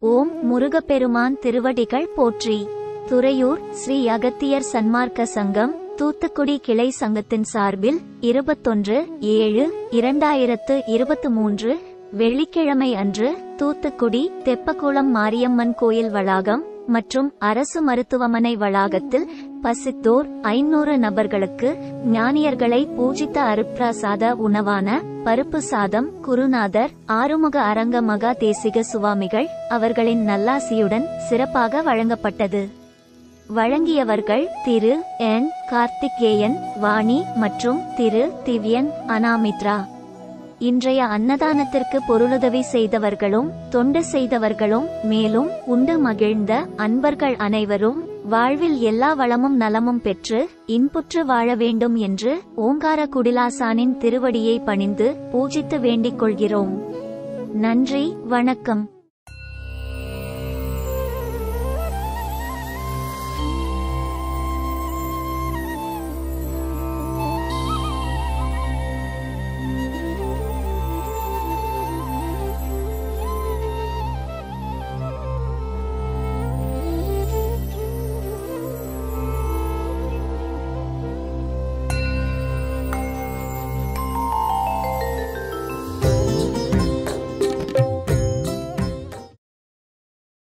ஓம் முருகப்பெருமான் திருவடிகள் போற்றி துறையூர் ஸ்ரீ அகத்தியர் சன்மார்க்க சங்கம் தூத்துக்குடி கிளை சங்கத்தின் சார்பில் இருபத்தொன்று ஏழு இரண்டாயிரத்து இருபத்து மூன்று வெள்ளிக்கிழமை அன்று தூத்துக்குடி தெப்பக்குளம் மாரியம்மன் கோயில் வளாகம் மற்றும் அரசு மருத்துவமனை வளாகத்தில் பசித்தோர் ஐநூறு நபர்களுக்கு ஞானியர்களை பூஜித்த அருப்பிரசாத உணவான பருப்பு சாதம் குருநாதர் ஆறுமுக அரங்க மகா தேசிக சுவாமிகள் அவர்களின் நல்லாசியுடன் சிறப்பாக வழங்கப்பட்டது வழங்கியவர்கள் திரு என் கார்த்திகேயன் வாணி மற்றும் திரு திவ்யன் அனாமித்ரா இன்றைய அன்னதானத்திற்கு பொருளுதவி செய்தவர்களும் தொண்டு செய்தவர்களும் மேலும் உண்டு மகிழ்ந்த அன்பர்கள் அனைவரும் வாழ்வில் எல்லா வளமும் நலமும் பெற்று இன்புற்று வாழ வேண்டும் என்று ஓங்கார குடிலாசானின் திருவடியை பணிந்து பூஜித்து வேண்டிக் கொள்கிறோம் நன்றி வணக்கம்